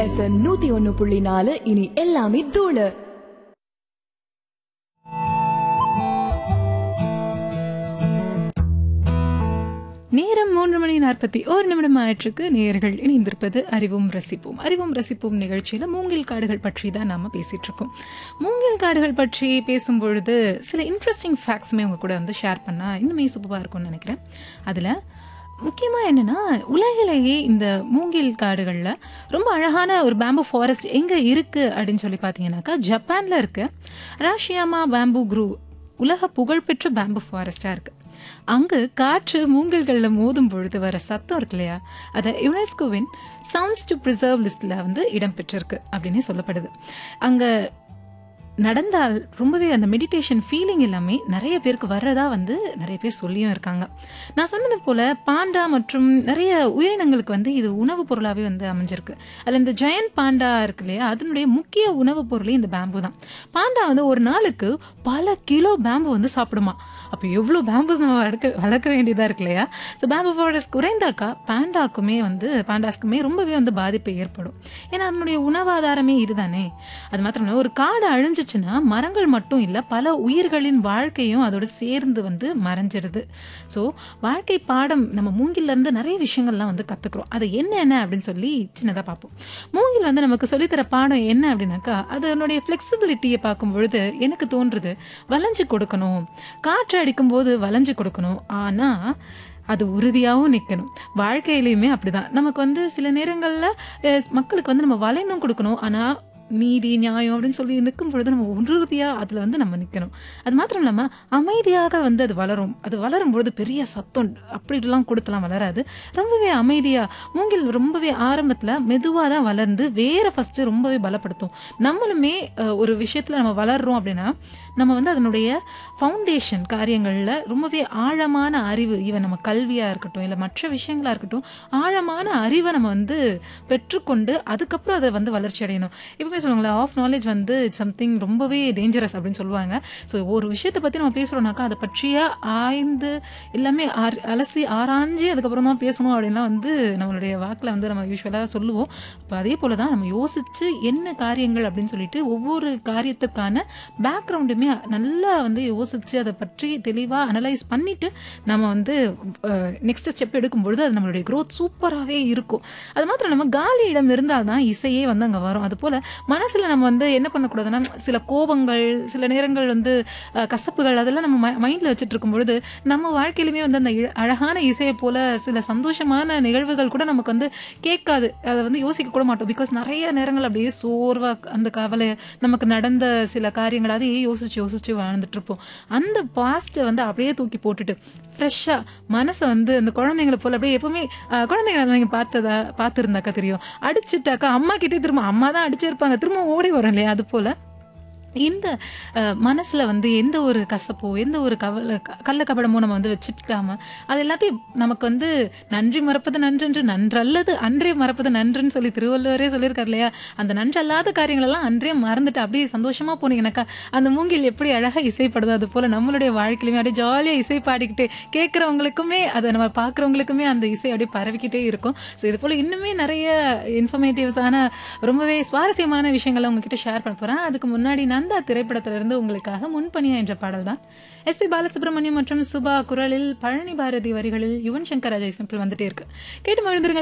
FM நூத்தி ஒன்னு புள்ளி நாலு இனி எல்லாமே தூளு நேரம் மூன்று மணி நாற்பத்தி ஒரு நிமிடம் ஆயிற்றுக்கு நேயர்கள் இணைந்திருப்பது அறிவும் ரசிப்போம் அறிவும் ரசிப்போம் நிகழ்ச்சியில் மூங்கில் காடுகள் பற்றி தான் நாம பேசிட்டு இருக்கோம் மூங்கில் காடுகள் பற்றி பேசும் பொழுது சில இன்ட்ரெஸ்டிங் ஃபேக்ட்ஸுமே உங்க கூட வந்து ஷேர் பண்ணா இன்னுமே சூப்பராக இருக்கும்னு நினைக்கிறேன் அதில் முக்கியமாக என்னென்னா உலகிலேயே இந்த மூங்கில் காடுகளில் ரொம்ப அழகான ஒரு பேம்பு ஃபாரஸ்ட் எங்கே இருக்குது அப்படின்னு சொல்லி பார்த்தீங்கன்னாக்கா ஜப்பானில் இருக்கு ராஷியாமா பேம்பு குரூ உலக புகழ்பெற்ற பேம்பு ஃபாரஸ்டாக இருக்குது அங்கு காற்று மூங்கில்களில் மோதும் பொழுது வர சத்தம் இருக்கு இல்லையா அதை யுனெஸ்கோவின் சவுண்ட்ஸ் டு ப்ரிசர்வ் லிஸ்ட்ல வந்து இடம்பெற்றிருக்கு அப்படின்னு சொல்லப்படுது அங்க நடந்தால் ரொம்பவே அந்த மெடிடேஷன் ஃபீலிங் எல்லாமே நிறைய பேருக்கு வர்றதா வந்து நிறைய பேர் சொல்லியும் இருக்காங்க நான் சொன்னது போல பாண்டா மற்றும் நிறைய உயிரினங்களுக்கு வந்து இது உணவுப் பொருளாகவே வந்து அமைஞ்சிருக்கு அதில் இந்த ஜெயண்ட் பாண்டா இருக்கு இல்லையா அதனுடைய முக்கிய உணவுப் பொருளே இந்த பேம்பு தான் பாண்டா வந்து ஒரு நாளுக்கு பல கிலோ பேம்பு வந்து சாப்பிடுமா அப்போ எவ்வளோ பேம்பூஸ் நம்ம வளர்க்க வளர்க்க வேண்டியதாக இருக்கு இல்லையா ஸோ பேம்பு ஃபாரஸ்ட் குறைந்தாக்கா பாண்டாக்குமே வந்து பாண்டாஸ்க்குமே ரொம்பவே வந்து பாதிப்பு ஏற்படும் ஏன்னா அதனுடைய உணவாதாரமே இதுதானே அது மாத்திரம் இல்ல, ஒரு காடு அழிஞ்சிச்சுன்னா மரங்கள் மட்டும் இல்லை பல உயிர்களின் வாழ்க்கையும் அதோட சேர்ந்து வந்து மறைஞ்சிருது ஸோ வாழ்க்கை பாடம் நம்ம மூங்கில்ல இருந்து நிறைய விஷயங்கள்லாம் வந்து கற்றுக்குறோம் அது என்னென்ன அப்படின்னு சொல்லி சின்னதாக பார்ப்போம் மூங்கில் வந்து நமக்கு சொல்லித்தர பாடம் என்ன அப்படின்னாக்கா அதனுடைய ஃப்ளெக்சிபிலிட்டியை பார்க்கும் பொழுது எனக்கு தோன்றுது வளைஞ்சு கொடுக்கணும் காற்று அடிக்கும்போது வளைஞ்சு கொடுக்கணும் ஆனால் அது உறுதியாகவும் நிற்கணும் வாழ்க்கையிலையுமே அப்படிதான் நமக்கு வந்து சில நேரங்களில் மக்களுக்கு வந்து நம்ம வளைந்தும் கொடுக்கணும் ஆனால் நீதி நியாயம் அப்படின்னு சொல்லி நிற்கும் பொழுது நம்ம உறுதியாக அதில் வந்து நம்ம நிற்கணும் அது மாத்திரம் இல்லாமல் அமைதியாக வந்து அது வளரும் அது வளரும் பொழுது பெரிய சத்தம் அப்படிலாம் கொடுத்தலாம் வளராது ரொம்பவே அமைதியாக மூங்கில் ரொம்பவே ஆரம்பத்தில் மெதுவாக தான் வளர்ந்து வேற ஃபஸ்ட்டு ரொம்பவே பலப்படுத்தும் நம்மளுமே அஹ், ஒரு விஷயத்தில் நம்ம வளர்றோம் அப்படின்னா நம்ம வந்து அதனுடைய ஃபவுண்டேஷன் காரியங்களில் ரொம்பவே ஆழமான அறிவு ஈவன் நம்ம கல்வியாக இருக்கட்டும் இல்லை மற்ற விஷயங்களாக இருக்கட்டும் ஆழமான அறிவை நம்ம வந்து பெற்றுக்கொண்டு அதுக்கப்புறம் அதை வந்து வளர்ச்சி அடையணும் எப்பவுமே சொல்லுவாங்களே ஆஃப் நாலேஜ் வந்து இட்ஸ் சம்திங் ரொம்பவே டேஞ்சரஸ் அப்படின்னு சொல்லுவாங்க ஸோ ஒரு விஷயத்தை பற்றி நம்ம பேசுகிறோம்னாக்கா அதை பற்றிய ஆய்ந்து எல்லாமே ஆர்- அலசி ஆராய்ஞ்சு அதுக்கப்புறம் தான் பேசணும் அப்படின்லாம் வந்து நம்மளுடைய வாக்கில் வந்து நம்ம யூஸ்வலாக சொல்லுவோம் அப்போ அதே போல தான் நம்ம யோசிச்சு என்ன காரியங்கள் அப்படின்னு சொல்லிட்டு ஒவ்வொரு காரியத்துக்கான பேக்ரவுண்டுமே நல்லா வந்து யோசிச்சு அதை பற்றி தெளிவாக அனலைஸ் பண்ணிட்டு நம்ம வந்து நெக்ஸ்ட் ஸ்டெப் எடுக்கும் பொழுது அது நம்மளுடைய growth சூப்பராகவே இருக்கும் அது மாத்திரம் நம்ம காலி இடம் இருந்தால் தான் இசையே வந்து அங்கே வரும் அது போல் மனசில் நம்ம வந்து என்ன பண்ணக்கூடாதுன்னா சில கோபங்கள் சில நேரங்கள் வந்து அஹ், கசப்புகள் அதெல்லாம் நம்ம மைண்டில் வச்சுட்டு இருக்கும் பொழுது நம்ம வாழ்க்கையிலுமே வந்து அந்த இழ- அழகான இசையை போல சில சந்தோஷமான நிகழ்வுகள் கூட நமக்கு வந்து கேட்காது அதை வந்து யோசிக்க கூட மாட்டோம் பிகாஸ் நிறைய நேரங்கள் அப்படியே சோர்வா அந்த கவலை நமக்கு நடந்த சில காரியங்கள் அதையே யோசிச்சு யோசிச்சு வாழ்ந்துட்டு இருப்போம் அந்த பாஸ்ட்டை வந்து அப்படியே தூக்கி போட்டுட்டு ஃப்ரெஷ்ஷாக மனசை வந்து அந்த குழந்தைங்களை போல அப்படியே எப்பவுமே அஹ், குழந்தைங்களை நீங்கள் பார்த்ததா பார்த்துருந்தாக்கா தெரியும் அடிச்சுட்டாக்கா அம்மா கிட்டே திரும்ப அம்மா தான் அடிச்சிருப்பாங்க திரும்ப ஓடி வரும் இல்லையா அது போல இந்த அஹ், மனசுல வந்து எந்த ஒரு கசப்போ எந்த ஒரு கவலை க- கள்ள கபடமோ நம்ம வந்து வச்சுக்காம அது எல்லாத்தையும் நமக்கு வந்து நன்றி மறப்பது நன்றென்று நன்றல்லது அன்றே மறப்பது நன்றுன்னு சொல்லி திருவள்ளுவரே சொல்லியிருக்காரு இல்லையா அந்த நன்றல்லாத காரியங்கள் எல்லாம் அன்றே மறந்துட்டு அப்படியே சந்தோஷமா போனீங்கன்னாக்கா அந்த மூங்கில் எப்படி அழகா இசைப்படுதோ அது போல நம்மளுடைய வாழ்க்கையிலுமே அப்படியே ஜாலியா இசை பாடிக்கிட்டு கேட்கறவங்களுக்குமே அதை நம்ம பார்க்குறவங்களுக்குமே அந்த இசை அப்படியே பரவிக்கிட்டே இருக்கும் ஸோ இது போல இன்னுமே நிறைய இன்ஃபர்மேட்டிவ்ஸான ரொம்பவே சுவாரஸ்யமான விஷயங்களை உங்ககிட்ட ஷேர் பண்ண போறேன் அதுக்கு முன்னாடி நந்தா திரைப்படத்துல இருந்து உங்களுக்காக முன்பணியா என்ற பாடல் தான் எஸ்பி பாலசுப்ரமணியம் மற்றும் சுபா குரலில் பழனி பாரதி வரிகளில் யுவன் சங்கர் ராஜா சிம்பிள் வந்துட்டே இருக்கு கேட்டு மகிழ்ந்துருங்கள்